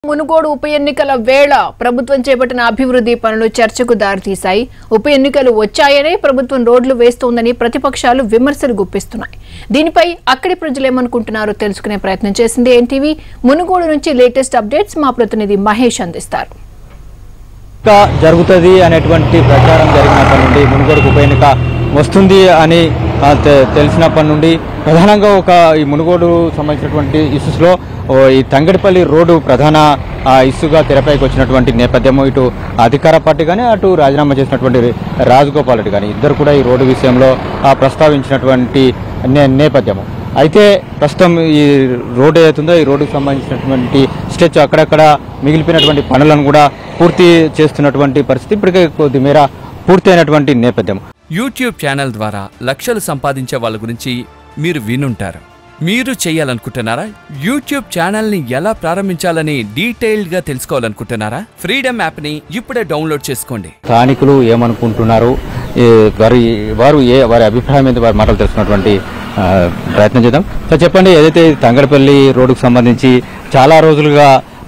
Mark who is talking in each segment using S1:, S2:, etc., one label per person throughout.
S1: మునుగోడు ఉప ఎన్నికల వేళ ప్రభుత్వం చేపట్టిన అభివృద్ధి పనులు చర్చకు దారితీశాయి ఉప ఎన్నికలు వచ్చాయనే ప్రభుత్వం రోడ్లు వేస్తోందని ప్రతిపక్షాలు విమర్శలు గుప్పిస్తున్నాయి దీనిపై అక్కడి ప్రజలు ఏమనుకుంటున్నారో తెలుసుకునే ప్రయత్నం చేసింది ఎన్టీవీ మునుగోడు నుంచి లేటెస్ట్ అప్డేట్స్ మా ప్రతినిధి మహేష్ అందిస్తారు
S2: ఎన్నిక జరుగుతుంది అనేటువంటి ప్రచారం జరిగినప్పటి నుండి మునుగోడుకు ఉప ఎన్నిక వస్తుంది అని ఆ, తె- తెలిసినప్పటి నుండి ప్రధానంగా ఒక ఈ మునుగోడు సంబంధించినటువంటి ఇష్యూస్లో ఓ ఈ తంగడిపల్లి రోడ్డు ప్రధాన ఆ, ఇష్యూగా తెరపైకి వచ్చినటువంటి నేపథ్యము ఇటు అధికార పార్టీ కానీ అటు రాజీనామా చేసినటువంటి రాజగోపాల్ రెడ్డి కానీ ఇద్దరు కూడా ఈ రోడ్డు విషయంలో ఆ, ప్రస్తావించినటువంటి నే- నేపథ్యము అయితే ప్రస్తుతం ఈ రోడ్డు ఏదైతుందో ఈ రోడ్డుకు సంబంధించినటువంటి స్టెచ్ అక్కడక్కడ మిగిలిపోయినటువంటి పనులను కూడా పూర్తి చేస్తున్నటువంటి పరిస్థితి ఇప్పటికే కొద్ది మేర పూర్తి అయినటువంటి నేపథ్యం
S3: యూట్యూబ్ ఛానల్ ద్వారా లక్షలు సంపాదించే వాళ్ళ గురించి మీరు వినుంటారు మీరు చేయాలనుకుంటున్నారా యూట్యూబ్ ఛానల్ని ఎలా ప్రారంభించాలని డీటెయిల్డ్గా తెలుసుకోవాలనుకుంటున్నారా ఫ్రీడమ్ యాప్ని ఇప్పుడే డౌన్లోడ్ చేసుకోండి
S2: స్థానికులు ఏమనుకుంటున్నారు ఈ వారి వారు ఏ వారి అభిప్రాయం మీద వారి మాటలు తెలుసుకున్నటువంటి ఆ, ప్రయత్నం చేద్దాం సో చెప్పండి ఏదైతే ఈ తంగడపల్లి రోడ్డుకు సంబంధించి చాలా రోజులుగా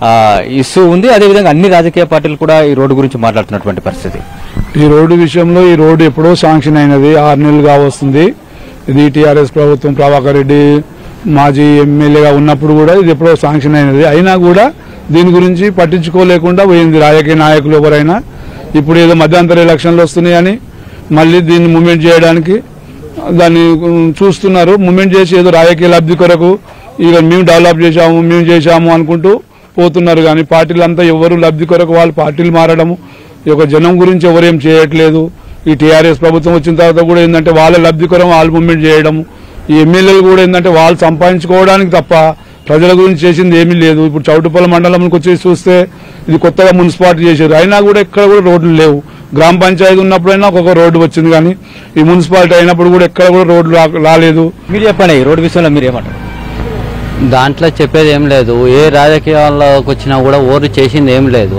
S2: ఇష్యూ ఉంది అదేవిధంగా అన్ని రాజకీయ పార్టీలు కూడా ఈ రోడ్డు గురించి మాట్లాడుతున్నటువంటి పరిస్థితి
S4: ఈ రోడ్డు విషయంలో ఈ రోడ్డు ఎప్పుడో శాంక్షన్ అయినది ఆరు నెలలుగా వస్తుంది ఇది టీఆర్ఎస్ ప్రభుత్వం ప్రభాకర్ రెడ్డి మాజీ ఎమ్మెల్యేగా ఉన్నప్పుడు కూడా ఇది ఎప్పుడో శాంక్షన్ అయినది అయినా కూడా దీని గురించి పట్టించుకోలేకుండా పోయింది రాజకీయ నాయకులు ఎవరైనా ఇప్పుడు ఏదో మధ్యంతర ఎలక్షన్లు వస్తున్నాయని మళ్ళీ దీన్ని మూమెంట్ చేయడానికి దాన్ని ఉమ్, చూస్తున్నారు మూమెంట్ చేసి ఏదో రాజకీయ లబ్ధి కొరకు ఇక మేము డెవలప్ చేశాము మేము చేశాము అనుకుంటూ పోతున్నారు కానీ పార్టీలంతా ఎవరు లబ్ధి కొరకు వాళ్ళు పార్టీలు మారడము ఈ యొక్క జనం గురించి ఎవరేం చేయట్లేదు ఈ టీఆర్ఎస్ ప్రభుత్వం వచ్చిన తర్వాత కూడా ఏంటంటే వాళ్ళ లబ్ధి కొరకు వాళ్ళు మూమెంట్ చేయడము ఈ ఎమ్మెల్యేలు కూడా ఏంటంటే వాళ్ళు సంపాదించుకోవడానికి తప్ప ప్రజల గురించి చేసింది ఏమీ లేదు ఇప్పుడు చౌటుపల్లి మండలంకి వచ్చి చూస్తే ఇది కొత్తగా మున్సిపాలిటీ చేశారు అయినా కూడా ఎక్కడ కూడా రోడ్లు లేవు గ్రామ పంచాయతీ ఉన్నప్పుడైనా ఒక్కొక్క రోడ్డు వచ్చింది కానీ ఈ మున్సిపాలిటీ అయినప్పుడు కూడా ఎక్కడ కూడా రోడ్లు రా- రాలేదు
S2: మీరు చెప్పండి ఈ రోడ్డు విషయంలో మీరు ఏమంటారు
S5: దాంట్లో చెప్పేది ఏం లేదు ఏ రాజకీయాల్లోకి వచ్చినా కూడా ఓరు చేసింది ఏం లేదు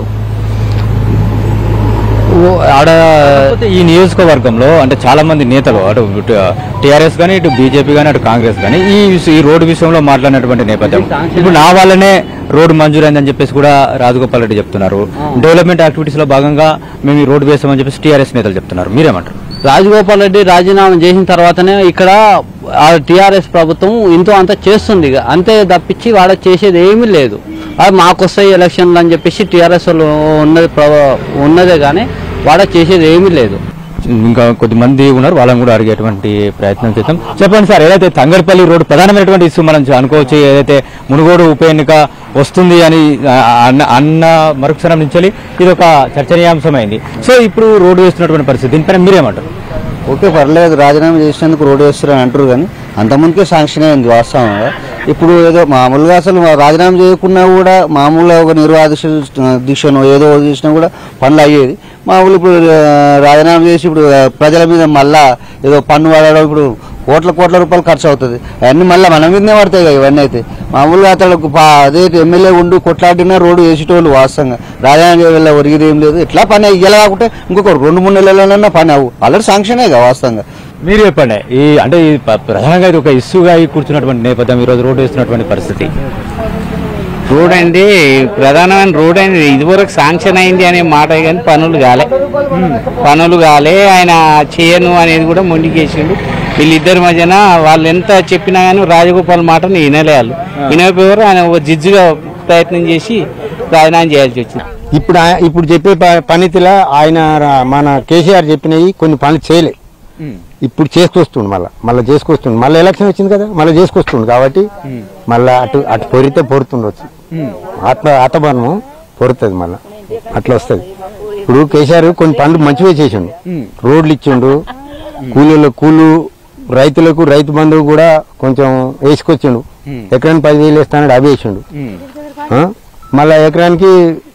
S5: ఓ- ఆడ
S2: కాకపోతే ఈ నియోజకవర్గంలో అంటే చాలా మంది నేతలు అటు టీఆర్ఎస్ కానీ ఇటు బీజేపీ కానీ అటు కాంగ్రెస్ కానీ ఈ విష- ఈ రోడ్డు విషయంలో మాట్లాడినటువంటి నేపథ్యం ఇప్పుడు నా వల్లనే రోడ్డు మంజూరైందని చెప్పేసి కూడా రాజగోపాల్ రెడ్డి చెప్తున్నారు డెవలప్మెంట్ యాక్టివిటీస్ లో భాగంగా మేము ఈ రోడ్డు వేసామని చెప్పేసి టీఆర్ఎస్ నేతలు చెప్తున్నారు మీరేమంటారు
S5: రాజగోపాల్ రెడ్డి రాజీనామా చేసిన తర్వాతనే ఇక్కడ ఆ టీఆర్ఎస్ ప్రభుత్వం ఇంతో అంత చేస్తుంది ఇక. అంతే తప్పించి వాడ చేసేది ఏమీ లేదు అది మాకొస్తాయి ఎలక్షన్లు అని చెప్పేసి టీఆర్ఎస్ వాళ్ళు ఉన్నది ప్రభ- ఉన్నదే కానీ వాడ చేసేది ఏమీ లేదు
S2: ఇంకా కొద్ది మంది ఉన్నారు వాళ్ళని కూడా అడిగేటువంటి ప్రయత్నం చేద్దాం చెప్పండి సార్ ఏదైతే తంగడిపల్లి రోడ్డు ప్రధానమైనటువంటి ఇష్యూ మనం అనుకోవచ్చు ఏదైతే మునుగోడు ఉప ఎన్నిక వస్తుంది అని ఆ, అన్న అన్న మరుక్షణం నుంచి ఇది ఒక చర్చనీయాంశమైంది సో ఇప్పుడు రోడ్డు వేస్తున్నటువంటి పరిస్థితి దీనిపైన మీరేమంటారు
S6: ఓకే పర్లేదు రాజీనామా చేసినందుకు రోడ్డు వేస్తారని అంటారు కానీ అంతకుముందుకే శాంక్షన్ అయింది వాస్తవంగా ఇప్పుడు ఏదో మామూలుగా అసలు రాజీనామా చేయకున్నా కూడా మామూలుగా ఒక నిర్వాహ దీక్షను ఏదో చేసినా కూడా పనులు అయ్యేది మామూలు ఇప్పుడు ఆ, రాజీనామా చేసి ఇప్పుడు ఆ, ప్రజల మీద మళ్ళా ఏదో పన్ను పడడం ఇప్పుడు కోట్ల కోట్ల రూపాయలు ఖర్చు అవుతుంది అవన్నీ మళ్ళీ మన మీదనే పడతాయి కదా ఇవన్నీ అయితే మామూలుగా అతడు పా- అదే ఎమ్మెల్యే ఉండి కొట్లాడినా రోడ్డు వేసేటోళ్ళు వాస్తవంగా రాజీనామా చేయవల్ల ఒరిగిది ఏం లేదు ఇట్లా పని ఇయ్యాల కాకుంటే ఇంకొక రెండు మూడు నెలలైనా పని అవ్వు ఆల్రెడీ శాంక్షనే కదా వాస్తవంగా
S2: మీరు చెప్పండి ఈ అంటే ఈ ప- ప్రధానంగా ఇది ఒక ఇష్యూగా ఈ కూర్చున్నటువంటి నేపథ్యం ఈ రోజు రోడ్డు వేస్తున్నటువంటి పరిస్థితి
S7: రోడ్ అండి ప్రధానమైన రోడ్ అండి ఇదివరకు శాంక్షన్ అయింది అనే మాట కానీ పనులు కాలే పనులు కాలే ఆయన చేయను అనేది కూడా మొండికేసిండు వీళ్ళిద్దరి మధ్యన వాళ్ళు ఎంత చెప్పినా కానీ రాజగోపాల్ మాటను వినలే వాళ్ళు వినకపోయారు ఆయన ఒక జిజ్జుగా ప్రయత్నం చేసి రాజీనామా చేయాల్సి వచ్చింది
S8: ఇప్పుడు ఆయ- ఇప్పుడు చెప్పే ప- పనితిలో ఆయన రా- మన కేసీఆర్ చెప్పినవి కొన్ని పనులు చేయలే ఇప్పుడు చేసుకొస్తుండు మళ్ళీ మళ్ళీ చేసుకొస్తుండు మళ్ళీ ఎలక్షన్ వచ్చింది కదా మళ్ళీ చేసుకొస్తుండు కాబట్టి మళ్ళీ అటు అటు పొరితే పొరుతుండొచ్చు ఆత్మ ఆత్మబలం పొరుతుంది మళ్ళీ అట్లా వస్తుంది ఇప్పుడు కేసీఆర్ కొన్ని పనులు మంచిగా చేసిండు రోడ్లు ఇచ్చిండు కూలీల కూలు రైతులకు రైతు బంధువు కూడా కొంచెం వేసుకొచ్చిండు ఎకరానికి పదివేలు వేస్తానని అవి వేసిండు ఆ? మళ్ళా ఎకరానికి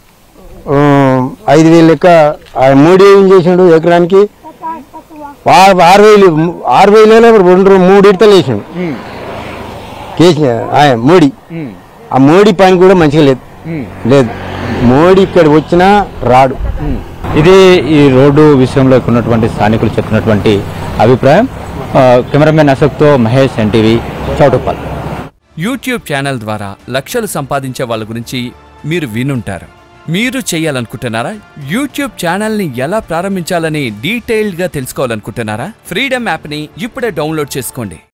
S8: ఆ, ఐదు వేలు లెక్క ఆ మూడు ఏం చేసిండు ఎకరానికి ఆ- ఆరు వేలు ఆరు వేలు రెండు మూడు ఇడతలు వేసిండు కేసీఆర్ ఆయన మోడీ ఆ మోడీ పని కూడా మంచిగా లేదు లేదు మోడీ ఇక్కడ వచ్చినా రాడు
S2: ఇది ఈ రోడ్డు విషయంలో ఇక్కడ ఉన్నటువంటి స్థానికులు చెప్తున్నటువంటి అభిప్రాయం ఆ, కెమెరామెన్ అశోక్తో Mahesh NTV Choutuppal
S3: YouTube channel ద్వారా లక్షలు సంపాదించే వాళ్ళ గురించి మీరు వినుంటారు మీరు చేయాలనుకుంటున్నారా యూట్యూబ్ ఛానల్ని ఎలా ప్రారంభించాలని డీటెయిల్డ్గా తెలుసుకోవాలనుకుంటున్నారా ఫ్రీడమ్ యాప్ని ఇప్పుడే డౌన్లోడ్ చేసుకోండి